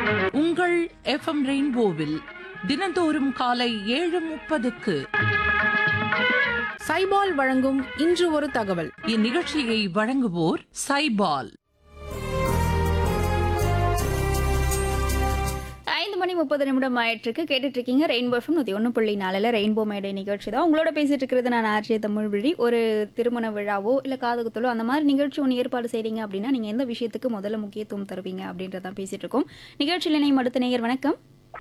உங்கள் எஃப்எம் ரெயின்போவில் தினந்தோறும் காலை ஏழு முப்பதுக்கு சைபால் வழங்கும் இன்று ஒரு தகவல் இந்நிகழ்ச்சியை வழங்குவோர் சைபால் ஐந்து மணி முப்பது நிமிடம் ஆயிட்டிருக்கு கேட்டுட்டு இருக்கீங்க ரெயின்போ எஃப்எம் நூற்றி ஒன்று புள்ளி நாலில் ரெயின்போ மேடை நிகழ்ச்சி தான் உங்களோட பேசிட்டு இருக்கிறது நான் ஆர்ஜே தமிழ் விழி ஒரு திருமண விழாவோ இல்லை காதுகுத்தலோ அந்த மாதிரி நிகழ்ச்சி ஒன்று ஏற்பாடு செய்றீங்க அப்படின்னா நீங்கள் எந்த விஷயத்துக்கு முதல்ல முக்கியத்துவம் தருவீங்க அப்படின்றதான் பேசிட்டு இருக்கோம் நிகழ்ச்சியில் இணையும் அடுத்த நேயர் வணக்கம்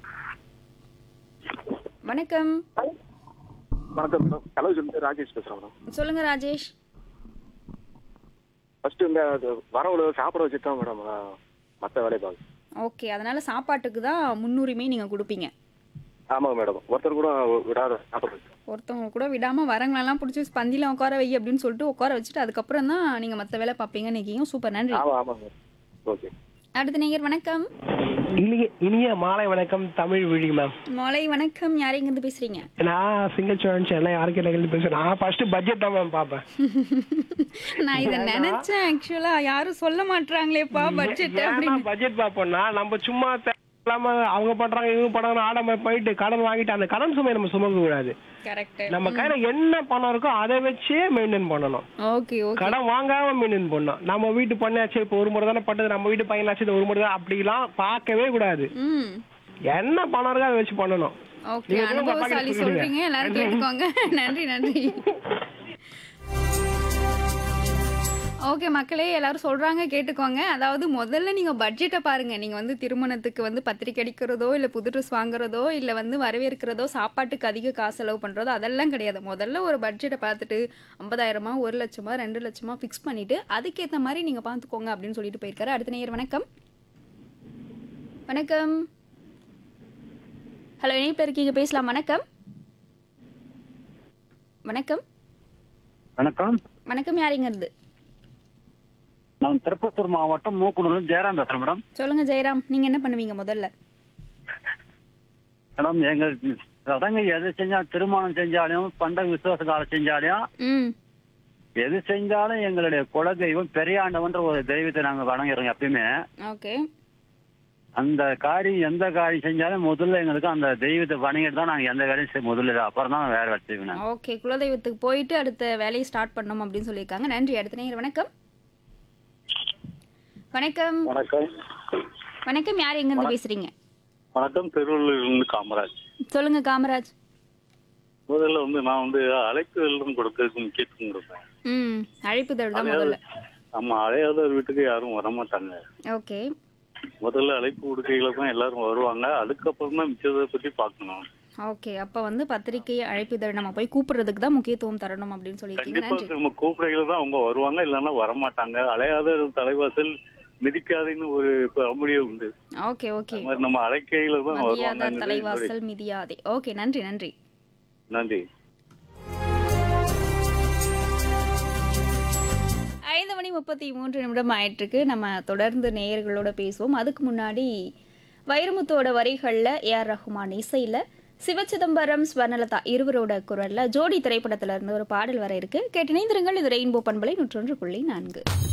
வணக்கம் வணக்கம் மேடம் கலவசிலிருந்து ராஜேஷ் பேசுகிறேன் மேடம் சொல்லுங்க ராஜேஷ் ஃபர்ஸ்ட் இந்த அது வரவுல சாப்பிட வச்சுட்டு தான் மேடம் மற்ற வேலையை பார்க்க ஓகே அதனால சாப்பாட்டுக்கு தான் முன்னுரிமை நீங்கள் கொடுப்பீங்க ஆமாங்க மேடம் ஒருத்தர் கூட விடாத சாப்பிட வச்சு ஒருத்தவங்க கூட விடாமல் வரங்களெல்லாம் பிடிச்சி பந்தியில் உட்கார வை அப்படின்னு சொல்லிட்டு உட்கார வச்சுட்டு அதுக்கப்புறம் தான் நீங்கள் மற்ற வேலை பார்ப்பீங்கன்னு நினைக்கிங்க சூப்பர் நன்றி ஆமாம் ஆமாங்க மேடம் ஓகே அடுத்த நேயர் வணக்கம் இனிய இனிய மாலை வணக்கம் தமிழ் விழி மேம் மாலை வணக்கம் யார் இருந்து பேசுறீங்க நான் சிங்கிள் சோழன் எல்லாம் யாருக்கு எனக்கு பேசுறேன் நான் ஃபர்ஸ்ட் பட்ஜெட் தான் மேம் பார்ப்பேன் நான் இதை நினைச்சேன் ஆக்சுவலா யாரும் சொல்ல மாட்டாங்களேப்பா பட்ஜெட் அப்படின்னு பட்ஜெட் பார்ப்போம்னா நம்ம சும்மா இல்லாம அவங்க பண்றாங்க இவங்க பண்றாங்க ஆடாம போயிட்டு கடன் வாங்கிட்டு அந்த கடன் சுமையை நம்ம சுமக்க கூடாது கரெக்ட் நம்ம கையில என்ன பணம் இருக்கோ அதை வச்சே மெயின்டைன் பண்ணணும் ஓகே ஓகே கடன் வாங்காம மெயின்டைன் பண்ணணும் நம்ம வீட்டு பண்ணாச்சு இப்போ ஒரு முறை தானே பட்டது நம்ம வீட்டு பையனாச்சு இது ஒரு முறை தான் அப்படிலாம் பார்க்கவே கூடாது ம் என்ன பணம் இருக்கோ அதை வச்சு பண்ணணும் ஓகே நீங்க சொல்லுங்க, அனுபவசாலி பாக்கெட் சொல்றீங்க எல்லாரும் கேட்டுக்கோங்க நன்றி நன்றி ஓகே மக்களே எல்லாரும் சொல்றாங்க கேட்டுக்கோங்க அதாவது முதல்ல நீங்க பட்ஜெட்டை பாருங்க நீங்க வந்து திருமணத்துக்கு வந்து பத்திரிக்கை அடிக்கிறதோ இல்ல புது ட்ரெஸ் வாங்குறதோ இல்ல வந்து வரவேற்கிறதோ சாப்பாட்டுக்கு அதிக காசு செலவு பண்றதோ அதெல்லாம் கிடையாது முதல்ல ஒரு பட்ஜெட்டை பார்த்துட்டு ஐம்பதாயிரமா ஒரு லட்சமா ரெண்டு லட்சமா ஃபிக்ஸ் பண்ணிட்டு அதுக்கேற்ற மாதிரி நீங்க பார்த்துக்கோங்க அப்படின்னு சொல்லிட்டு போயிருக்காரு அடுத்த நேயர் வணக்கம் வணக்கம் ஹலோ இணைப்பில் இருக்கீங்க பேசலாம் வணக்கம் வணக்கம் வணக்கம் வணக்கம் யாருங்க இருந்து நான் திருப்பத்தூர் மாவட்டம் மூக்குனூர்ல ஜெயராம் பேசுறேன் மேடம் சொல்லுங்க ஜெயராம் நீங்க என்ன பண்ணுவீங்க முதல்ல மேடம் எங்க சடங்கு எது செஞ்சாலும் திருமணம் செஞ்சாலும் பண்டக விசுவாச காலம் செஞ்சாலும் ம் எது செஞ்சாலும் எங்களுடைய குலதெய்வம் பெரியாண்டவன்ற ஒரு தெய்வத்தை நாங்க வணங்குறோம் எப்பயுமே ஓகே அந்த காரியம் எந்த காரியம் செஞ்சாலும் முதல்ல எங்களுக்கு அந்த தெய்வத்தை வணங்கிட்டு தான் நாங்க எந்த வேலையும் செய்ய முதல்ல அப்புறம் தான் வேற வேலை செய்வோம் நாங்க. ஓகே குலதெய்வத்துக்கு போயிட்டு அடுத்த வேலையை ஸ்டார்ட் பண்ணோம் அப்படின்னு சொல்லியிருக்காங்க நன்றி அடுத்த நேயர் வணக்கம் வணக்கம் வணக்கம் வணக்கம் யார் எங்க இருந்து பேசுறீங்க வணக்கம் திருவள்ளூர்லேருந்து காமராஜ் சொல்லுங்க காமராஜ் முதல்ல வந்து நான் வந்து அழைப்பு எழுதும் கொடுக்கறதுக்கு முக்கியத்துவம் கொடுப்பேன் ம் அழைப்பு தருதா முதல்ல ஆமாம் அழையாதவர் வீட்டுக்கு யாரும் வரமாட்டாங்க ஓகே முதல்ல அழைப்பு கொடுக்கையில தான் எல்லாரும் வருவாங்க அதுக்கப்புறம் தான் மிச்சத்தை பற்றி பார்க்கணும் ஓகே அப்போ வந்து பத்திரிக்கை அழைப்பிதழ் நம்ம போய் கூப்பிடுறதுக்கு தான் முக்கியத்துவம் தரணும் அப்படின்னு சொல்லியிருக்கீங்க நன்றி கண்டிப்பாக நம்ம கூப்பிடையில தான் அவங்க வருவாங்க இல்லைன்னா வரமாட்டாங்க அலையாத தலைவாசல் மிதிக்காதுன்னு ஒரு பழமொழியே உண்டு ஓகே ஓகே அது மாதிரி நம்ம அழைக்கையில தான் மதியாத வருவாங்க தலைவாசல் மிதியாதே ஓகே நன்றி நன்றி நன்றி ஐந்து மணி முப்பத்தி மூன்று நிமிடம் ஆயிட்டிருக்கு நம்ம தொடர்ந்து நேயர்களோட பேசுவோம் அதுக்கு முன்னாடி வைரமுத்தோட வரிகளில் ஏஆர் ரஹ்மான் இசையில் சிவச்சிதம்பரம் ஸ்வர்ணலதா இருவரோட குரல்ல ஜோடி திரைப்படத்துல இருந்து ஒரு பாடல் வர இருக்கு கேட்டு இணைந்திருங்கள் இது ரெயின்போ பண்பலை நூற்றொன்று புள்ளி நான்கு